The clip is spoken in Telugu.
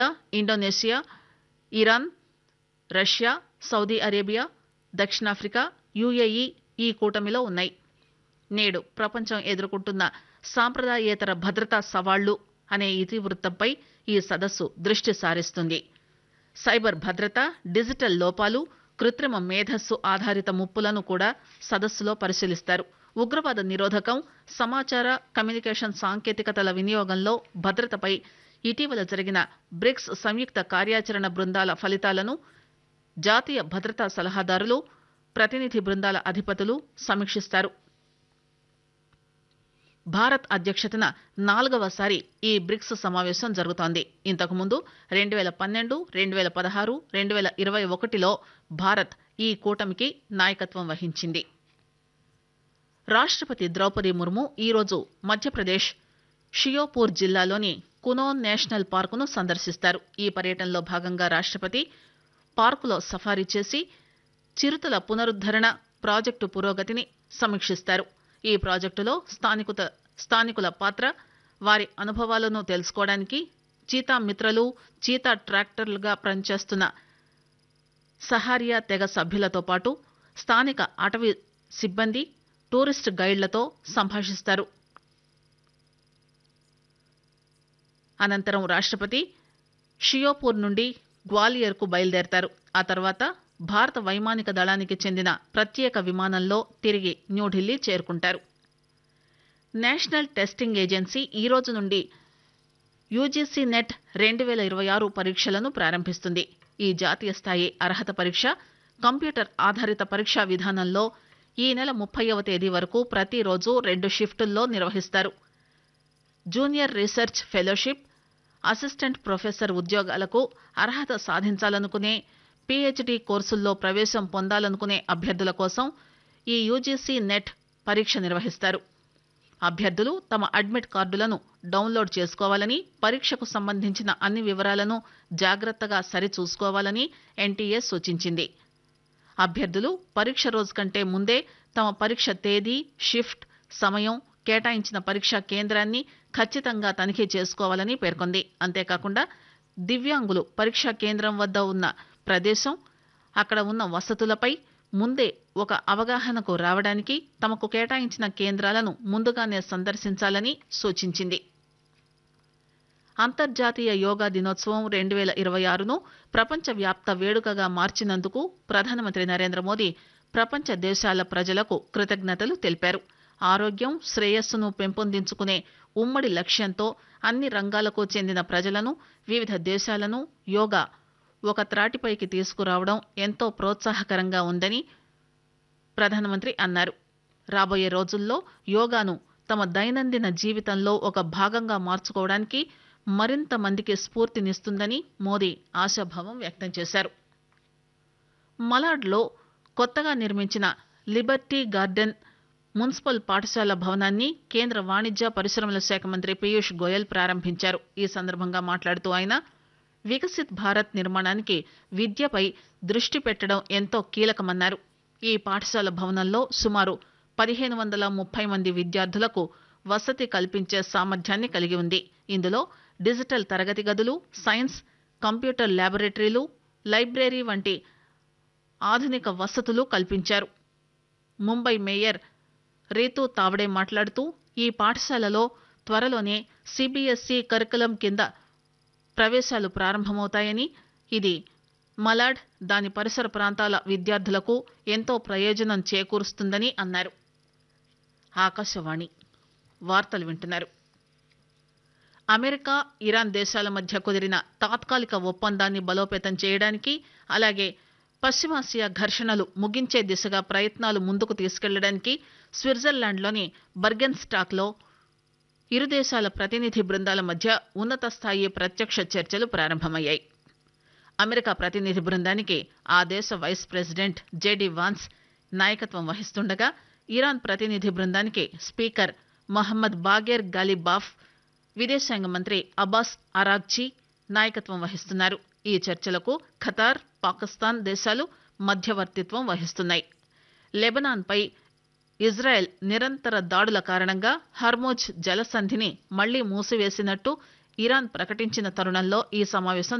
Indonesia Iran Russia Saudi Arabia దక్షిణాఫ్రికా యుఏఈ ఈ కూటమిలో ఉన్నాయి నేడు ప్రపంచం ఎదుర్కొంటున్న సాంప్రదాయేతర భద్రతా సవాళ్లు అనే ఇతివృత్తంపై ఈ సదస్సు దృష్టి సారిస్తుంది సైబర్ భద్రత డిజిటల్ లోపాలు కృత్రిమ మేధస్సు ఆధారిత ముప్పులను కూడా సదస్సులో పరిశీలిస్తారు ఉగ్రవాద నిరోధకం సమాచార కమ్యూనికేషన్ సాంకేతికతల వినియోగంలో భద్రతపై ఇటీవల జరిగిన బ్రిక్స్ సంయుక్త కార్యాచరణ బృందాల ఫలితాలను జాతీయ భద్రతా సలహాదారులు ప్రతినిధి బృందాల అధిపతులు సమీక్షిస్తారు భారత్ అధ్యక్షతన నాలుగవసారి ఈ బ్రిక్స్ సమావేశం జరుగుతోంది ఇంతకుముందు రెండు వేల పన్నెండు రెండు వేల పదహారు రెండు వేల ఇరవై ఒకటిలో భారత్ ఈ కూటమికి నాయకత్వం వహించింది రాష్ట్రపతి ద్రౌపది ముర్ము ఈరోజు మధ్యప్రదేశ్ షియోపూర్ జిల్లాలోని కునోన్ నేషనల్ పార్కును సందర్శిస్తారు ఈ పర్యటనలో భాగంగా రాష్ట్రపతి పార్కులో సఫారీ చేసి చిరుతల పునరుద్దరణ ప్రాజెక్టు పురోగతిని సమీక్షిస్తారు ఈ ప్రాజెక్టులో స్థానికుత స్థానికుల పాత్ర వారి అనుభవాలను తెలుసుకోవడానికి చీతా మిత్రలు చీతా ట్రాక్టర్లుగా పనిచేస్తున్న సహారియా తెగ సభ్యులతో పాటు స్థానిక అటవీ సిబ్బంది టూరిస్ట్ గైడ్లతో సంభాషిస్తారు అనంతరం రాష్ట్రపతి షియోపూర్ నుండి గ్వాలియర్కు బయలుదేరతారు ఆ తర్వాత భారత వైమానిక దళానికి చెందిన ప్రత్యేక విమానంలో తిరిగి న్యూఢిల్లీ చేరుకుంటారు నేషనల్ టెస్టింగ్ ఏజెన్సీ ఈ రోజు నుండి యూజీసీ నెట్ రెండు వేల ఇరవై ఆరు పరీక్షలను ప్రారంభిస్తుంది ఈ జాతీయ స్థాయి అర్హత పరీక్ష కంప్యూటర్ ఆధారిత పరీక్షా విధానంలో ఈ నెల ముప్పైవ తేదీ వరకు ప్రతిరోజు రెండు షిఫ్టుల్లో నిర్వహిస్తారు junior research fellowship assistant professor ఉద్యోగాలకు అర్హత సాధించాలనుకునే పీహెచ్డీ కోర్సుల్లో ప్రవేశం పొందాలనుకునే అభ్యర్థుల కోసం ఈ యూజీసీ నెట్ పరీక్ష నిర్వహిస్తారు అభ్యర్థులు తమ అడ్మిట్ కార్డులను డౌన్లోడ్ చేసుకోవాలని పరీక్షకు సంబంధించిన అన్ని వివరాలను జాగ్రత్తగా సరిచూసుకోవాలని ఎన్టీఏ సూచించింది అభ్యర్థులు పరీక్ష రోజు కంటే ముందే తమ పరీక్ష తేదీ షిఫ్ట్ సమయం కేటాయించిన పరీక్షా కేంద్రాన్ని ఖచ్చితంగా తనిఖీ చేసుకోవాలని పేర్కొంది అంతేకాకుండా దివ్యాంగులు పరీక్షా కేంద్రం వద్ద ఉన్న ప్రదేశం అక్కడ ఉన్న వసతులపై ముందే ఒక అవగాహనకు రావడానికి తమకు కేటాయించిన కేంద్రాలను ముందుగానే సందర్శించాలని సూచించింది అంతర్జాతీయ యోగా దినోత్సవం రెండు వేల ఇరవై ఆరును ప్రపంచవ్యాప్త వేడుకగా మార్చినందుకు ప్రధానమంత్రి నరేంద్ర మోదీ ప్రపంచ దేశాల ప్రజలకు కృతజ్ఞతలు తెలిపారు ఆరోగ్యం శ్రేయస్సును పెంపొందించుకునే ఉమ్మడి లక్ష్యంతో అన్ని రంగాలకు చెందిన ప్రజలను వివిధ దేశాలను యోగా ఒక త్రాటిపైకి తీసుకురావడం ఎంతో ప్రోత్సాహకరంగా ఉందని ప్రధానమంత్రి అన్నారు రాబోయే రోజుల్లో యోగాను తమ దైనందిన జీవితంలో ఒక భాగంగా మార్చుకోవడానికి మరింత మందికి స్ఫూర్తినిస్తుందని మోదీ ఆశాభావం వ్యక్తం చేశారు మలాడ్లో కొత్తగా నిర్మించిన లిబర్టీ గార్డెన్ మున్సిపల్ పాఠశాల భవనాన్ని కేంద్ర వాణిజ్య పరిశ్రమల శాఖ మంత్రి పీయూష్ గోయల్ ప్రారంభించారు ఈ సందర్భంగా మాట్లాడుతూ ఆయన వికసిత్ భారత్ నిర్మాణానికి విద్యపై దృష్టి పెట్టడం ఎంతో కీలకమన్నారు ఈ పాఠశాల భవనంలో సుమారు పదిహేను వందల ముప్పై మంది విద్యార్థులకు వసతి కల్పించే సామర్థ్యాన్ని కలిగి ఉంది ఇందులో డిజిటల్ తరగతి గదులు సైన్స్ కంప్యూటర్ ల్యాబొరేటరీలు లైబ్రరీ వంటి ఆధునిక వసతులు కల్పించారు ముంబై మేయర్ రీతూ తావడే మాట్లాడుతూ ఈ పాఠశాలలో త్వరలోనే సిబిఎస్ఈ కరికులం కింద ప్రవేశాలు ప్రారంభమవుతాయని ఇది మలాడ్ దాని పరిసర ప్రాంతాల విద్యార్థులకు ఎంతో ప్రయోజనం చేకూరుస్తుందని అన్నారు ఆకాశవాణి వార్తలు వింటున్నారు అమెరికా ఇరాన్ దేశాల మధ్య కుదిరిన తాత్కాలిక ఒప్పందాన్ని బలోపేతం చేయడానికి అలాగే పశ్చిమాసియా ఘర్షణలు ముగించే దిశగా ప్రయత్నాలు ముందుకు తీసుకెళ్లడానికి స్విట్జర్లాండ్లోని బర్గెన్ స్టాక్లో ఇరు దేశాల ప్రతినిధి బృందాల మధ్య ఉన్నత స్థాయి ప్రత్యక్ష చర్చలు ప్రారంభమయ్యాయి అమెరికా ప్రతినిధి బృందానికి ఆ దేశ వైస్ ప్రెసిడెంట్ జేడీ వాన్స్ నాయకత్వం వహిస్తుండగా ఇరాన్ ప్రతినిధి బృందానికి స్పీకర్ మహమ్మద్ బాగేర్ గాలిబాఫ్ విదేశాంగ మంత్రి అబ్బాస్ అరాగ్జీ నాయకత్వం వహిస్తున్నారు ఈ చర్చలకు ఖతార్ పాకిస్తాన్ దేశాలు మధ్యవర్తిత్వం వహిస్తున్నాయి లెబనాన్పై ఇజ్రాయెల్ నిరంతర దాడుల కారణంగా హర్మోజ్ జలసంధిని మళ్లీ మూసివేసినట్టు ఇరాన్ ప్రకటించిన తరుణంలో ఈ సమావేశం